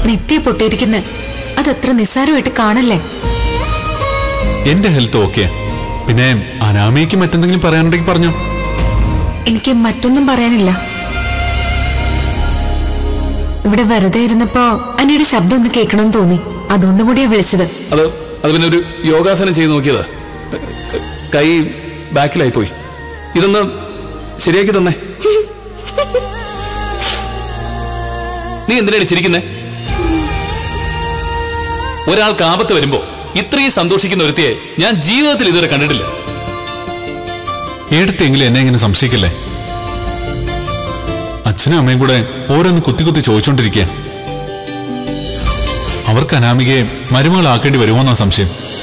നെറ്റി പൊട്ടിയിരിക്കുന്ന അതത്ര നിസ്സാരമായിട്ട് കാണല്ലേ എന്റെ ഹെൽത്ത് ഓക്കെ പിന്നെ അനാമയ്ക്ക് മറ്റെന്തെങ്കിലും പറയാനുണ്ടെങ്കിൽ പറഞ്ഞു എനിക്ക് മറ്റൊന്നും പറയാനില്ല ഇവിടെ വെറുതെ ഇരുന്നപ്പോ അനിയുടെ ശബ്ദം ഒന്ന് കേൾക്കണമെന്ന് തോന്നി അതുകൊണ്ടും കൂടിയാ വിളിച്ചത് അത് അത് പിന്നെ ഒരു യോഗാസനം ചെയ്ത് നോക്കിയതാ കൈ ബാക്കിലായി പോയി ഇതൊന്ന് ശരിയാക്കി തന്നെ നീ എന്തിനാണ് ചിരിക്കുന്നേ ഒരാൾക്ക് ആപത്ത് വരുമ്പോ ഇത്രയും സന്തോഷിക്കുന്ന ഒരുത്തിയെ ഞാൻ ജീവിതത്തിൽ ഇതുവരെ കണ്ടിട്ടില്ല എടുത്തെങ്കിലും എന്നെ ഇങ്ങനെ സംശയിക്കല്ലേ അച്ഛനും അമ്മയും കൂടെ ഓരോന്ന് കുത്തി കുത്തി ചോദിച്ചോണ്ടിരിക്കുക അവർക്ക് അനാമികയെ മരുമകളാക്കേണ്ടി വരുമോന്നാ സംശയം